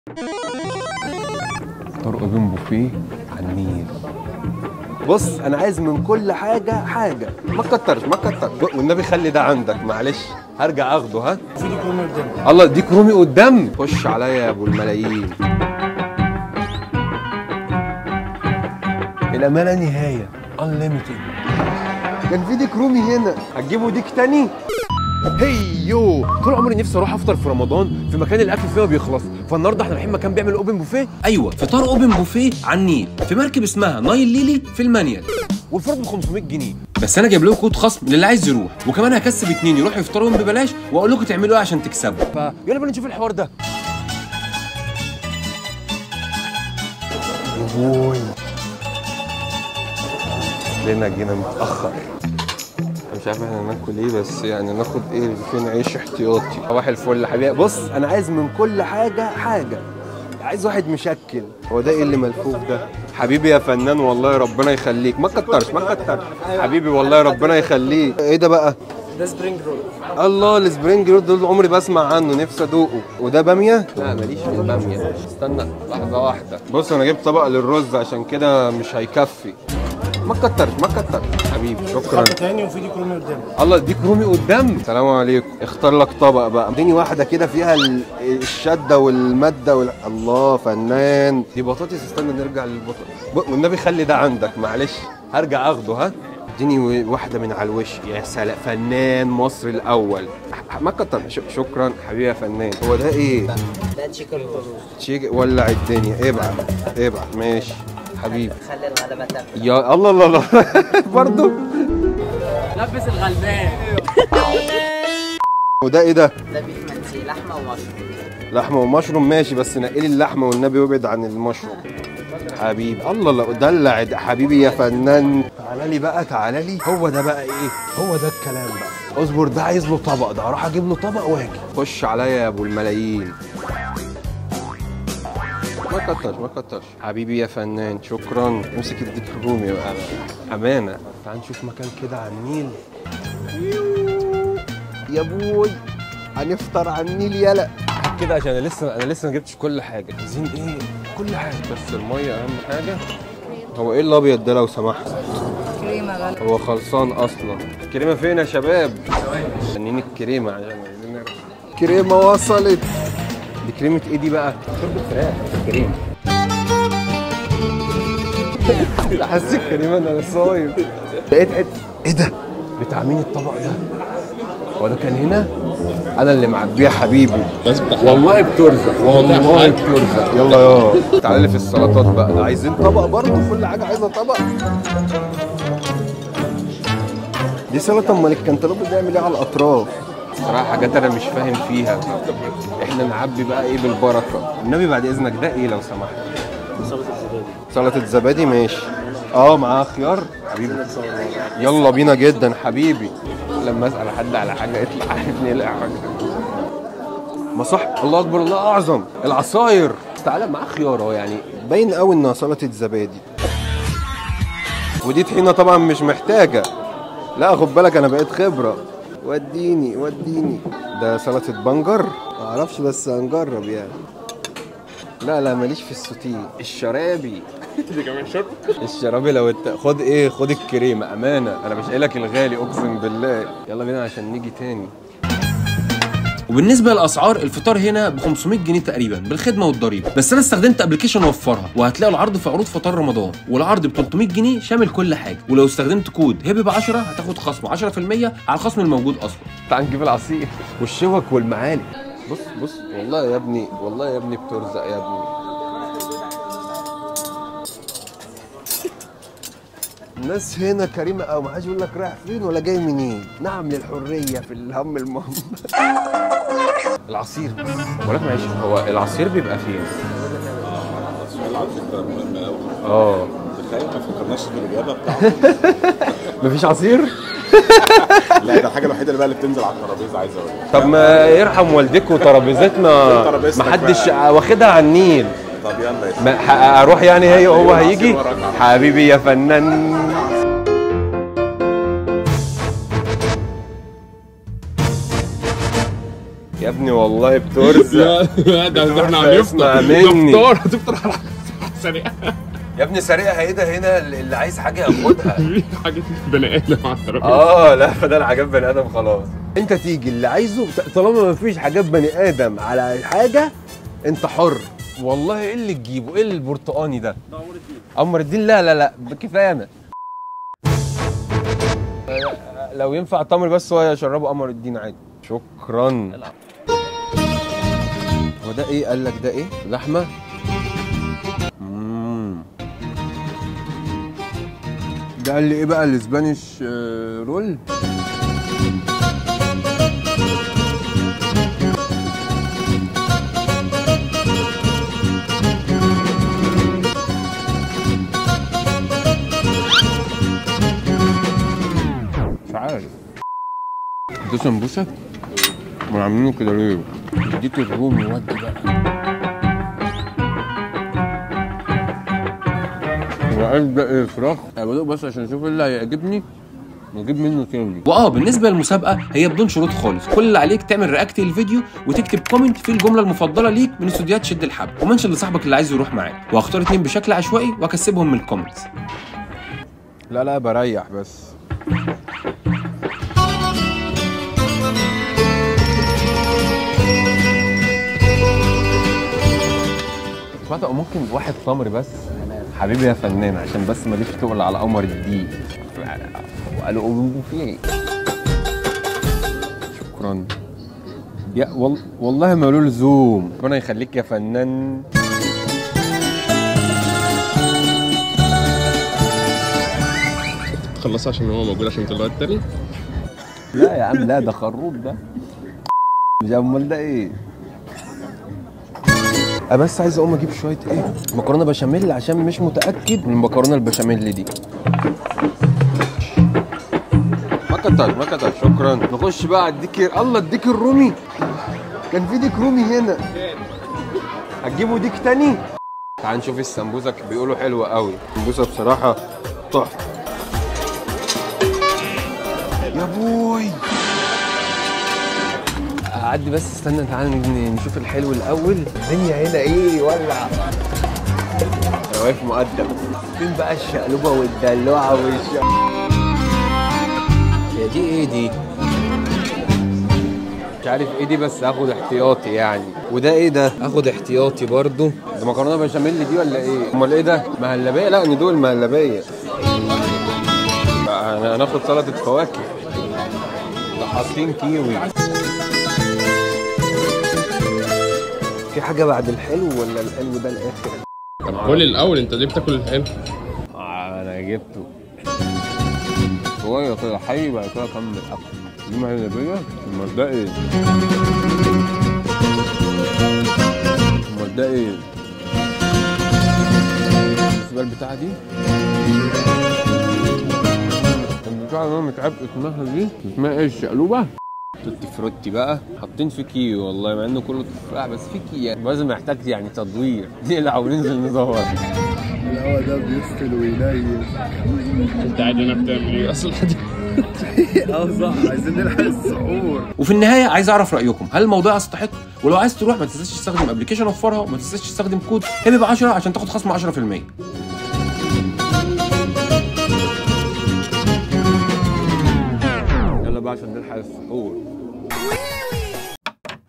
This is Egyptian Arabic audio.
طرق بين بوفيه على النيل بص انا عايز من كل حاجه حاجه ما تكترش ما تكترش والنبي خلي ده عندك معلش هرجع اخده ها في ديك رومي قدام الله اديك رومي قدام خش عليا يا ابو الملايين الى لا نهايه unlimited كان في ديك رومي هنا هتجيبوا ديك تاني هيو طول عمري نفسي اروح افطر في رمضان في مكان الاكل فيه ما بيخلص فالنهارده احنا رايحين مكان بيعمل اوبن بوفيه ايوه فطار اوبن بوفيه على النيل في مركب اسمها نايل ليلي في المانيال والفرد ب 500 جنيه بس انا جايب لكم كود خصم للي عايز يروح وكمان هكسب اتنين يروحوا يفطروا يوم ببلاش واقول لكم تعملوا ايه عشان تكسبوا فيلا بينا نشوف الحوار ده بوي لنا جينا متاخر أنا مش عارف احنا ناكل ايه بس يعني ناخد ايه فين عيش احتياطي صباح الفل يا حبيبي بص انا عايز من كل حاجه حاجه عايز واحد مشكل هو ده ايه اللي ملفوف ده حبيبي يا فنان والله ربنا يخليك ما تكترش ما تكترش حبيبي والله ربنا يخليك ايه ده بقى ده سبرينج رول الله السبرينج رول دول عمري بسمع عنه نفسي ادوقه وده باميه لا ماليش في الباميه استنى لحظه واحده بص انا جبت طبق للرز عشان كده مش هيكفي ما تكترش ما تكترش حبيبي شكرا خط تاني وفي ديك رومي قدام الله اديك رومي قدام السلام عليكم اختار لك طبق بقى اديني واحده كده فيها ال- الشده والماده وال... الله فنان دي بطاطس استنى نرجع للبطاطس ب- والنبي خلي ده عندك معلش هرجع اخده ها اديني و- واحده من على الوش يا سلام فنان مصر الاول ح- ما كتر ش- شكرا حبيبي يا فنان هو ده ايه ده تشيكن روز شيك ولع الدنيا ابعت ابعت ماشي حبيبي خلي الغلبة تاكل يا الله الله الله برضه لبس الغلبان وده ايه ده ده بيف منسي لحمة ومشروم لحمه ومشروم ماشي بس نقلي اللحمه والنبي وابعد عن المشروم حبيبي الله الله دلع ده حبيبي يا فنان تعالى لي بقى تعالى لي هو ده بقى ايه هو ده الكلام بقى اصبر ده عايز له طبق ده هروح اجيب له طبق واجي خش عليا يا ابو الملايين ما كترش ما كترش حبيبي يا فنان شكرا امسك الديك الرومي بقى امانه تعال نشوف مكان كده على النيل يا بوي هنفطر على النيل يلا كده عشان انا لسه انا لسه ما جبتش كل حاجه عايزين ايه كل حاجه بس الميه اهم حاجه هو ايه الابيض ده لو سمحت كريمة غلط هو خلصان اصلا الكريمه فين يا شباب فنين الكريمه عشان عايزين نعرف. كريمه وصلت دي كريمه ايه دي بقى شرب فراخ كريمه حاسس الكريمه ان انا صايم لقيت حته ايه ده بتاع مين الطبق ده هو ده كان هنا انا اللي معبيه حبيبي والله بترزق والله بترزق يلا يا تعالى لي في السلطات بقى عايزين طبق برضه كل حاجه عايزه طبق دي سلطه امال الكنتالوب بيعمل ايه على الاطراف صراحة حاجات انا مش فاهم فيها احنا نعبي بقى ايه بالبركه النبي بعد اذنك ده ايه لو سمحت سلطه زبادي ماشي اه معاه خيار حبيبي يلا بينا جدا حبيبي لما اسال حد على حاجه يطلع عارف نقلع حاجه ما صح الله اكبر الله اعظم العصاير تعالى معاه خيار اهو يعني باين قوي انها سلطه زبادي ودي طحينه طبعا مش محتاجه لا خد بالك انا بقيت خبره وديني وديني ده سلطه بنجر ما اعرفش بس هنجرب يعني لا لا ماليش في السوتيه الشرابي دي كمان شرب الشرابي لو انت خد ايه خد الكريمه امانه انا مش قايلك الغالي اقسم بالله يلا بينا عشان نيجي تاني وبالنسبه للاسعار الفطار هنا ب 500 جنيه تقريبا بالخدمه والضريبه بس انا استخدمت ابلكيشن وفرها وهتلاقوا العرض في عروض فطار رمضان والعرض ب 300 جنيه شامل كل حاجه ولو استخدمت كود هبه ب 10 هتاخد خصم 10% على الخصم الموجود اصلا تعال نجيب العصير والشوك والمعالق بص بص والله يا ابني والله يا ابني بترزق يا ابني الناس هنا كريمه قوي ما حدش يقول لك رايح فين ولا جاي منين نعم للحريه في الهم المهم العصير بقول لك معلش هو العصير بيبقى فين اه تخيل ما فكرناش في الاجابه بتاعته مفيش عصير لا ده الحاجه الوحيده اللي بقى اللي بتنزل على الترابيزه عايز اقول لك. طب ما يرحم والدك وترابيزتنا ترابيزتك ما حدش بقى. واخدها على النيل طب يلا يا ما ح- اروح يعني هي هو أيوة، هيجي عصير وراك. حبيبي يا فنان يا ابني ابني والله بترزق لا ده احنا هنفطر. مني. نفطر هتفطر على سريع يا ابني سريع هيدا هنا اللي عايز حاجه ياخدها حاجه بني ادم على الترابيزه اه لا فده الحاجات بني ادم خلاص انت تيجي اللي عايزه طالما ما فيش حاجات بني ادم على حاجه انت حر والله ايه اللي تجيبه ايه البرتقاني ده قمر الدين لا لا لا كفايه انا لو ينفع تمر بس هو يشربه قمر الدين عادي شكرا هو ده ايه قال لك ده ايه لحمه مم. ده قال لي ايه بقى الاسبانيش آه، رول مش عارف ده سمبوسه ما عاملينه كده ليه اديته الرومي ودي بقى وقال ده ايه فراخ بدوق بس عشان اشوف اللي هيعجبني نجيب منه تاني واه بالنسبه للمسابقه هي بدون شروط خالص كل اللي عليك تعمل رياكت للفيديو وتكتب كومنت في الجمله المفضله ليك من استوديوهات شد الحبل ومنشن لصاحبك اللي عايز يروح معاك وهختار اتنين بشكل عشوائي واكسبهم من الكومنتس لا لا بريح بس سمعت ممكن واحد تمر بس حبيبي يا فنان عشان بس ماليش تقول على قمر الدين وقالوا قولوا في ايه شكرا يا وال... والله ما له لزوم ربنا يخليك يا فنان خلص عشان هو موجود عشان تطلع التاني لا يا عم لا ده خروب ده مش امال ده ايه أنا بس عايز اقوم اجيب شويه ايه مكرونه بشاميل عشان مش متاكد من المكرونه البشاميل دي ما كتر ما كتر شكرا نخش بقى على الديك الله الديك الرومي كان في ديك رومي هنا هتجيبوا ديك تاني تعال نشوف السمبوسه بيقولوا حلوه قوي السمبوسه بصراحه تحفه يا بوي عدي بس استنى تعالى ن- نشوف الحلو الاول الدنيا هنا ايه ولع انا واقف مؤدب فين بقى الشقلوبه والدلوعه والش يا دي ايه دي مش عارف ايه دي بس هاخد احتياطي يعني وده ايه ده هاخد احتياطي برضو ده مكرونه بشاميل دي ولا ايه امال ايه ده مهلبيه لا ندول مهلبيه بقى هناخد سلطه فواكه ده حاطين كيوي في حاجه بعد الحلو ولا الحلو ده الاخر كل الاول انت ليه بتاكل الحلو آه انا جبته شويه كده حي بعد كده اكمل اكل دي مهلبيه امال ده ايه امال ده ايه السؤال بتاعها دي البتاعة اللي انا متعب اسمها دي اسمها ايه الشقلوبة؟ توتي فروتي بقى حاطين في كيوي والله مع انه كله تفاح بس في كي يعني لازم محتاج يعني تدوير نقلع وننزل ندور الهوا ده بيفصل وينيل انت قاعد هنا بتعمل ايه اصلا اه صح عايزين نلحق السحور وفي النهايه عايز اعرف رايكم هل الموضوع يستحق ولو عايز تروح ما تنساش تستخدم ابلكيشن وفرها وما تنساش تستخدم كود هبي ب 10 عشان تاخد خصم 10% يلا بقى عشان نلحق السحور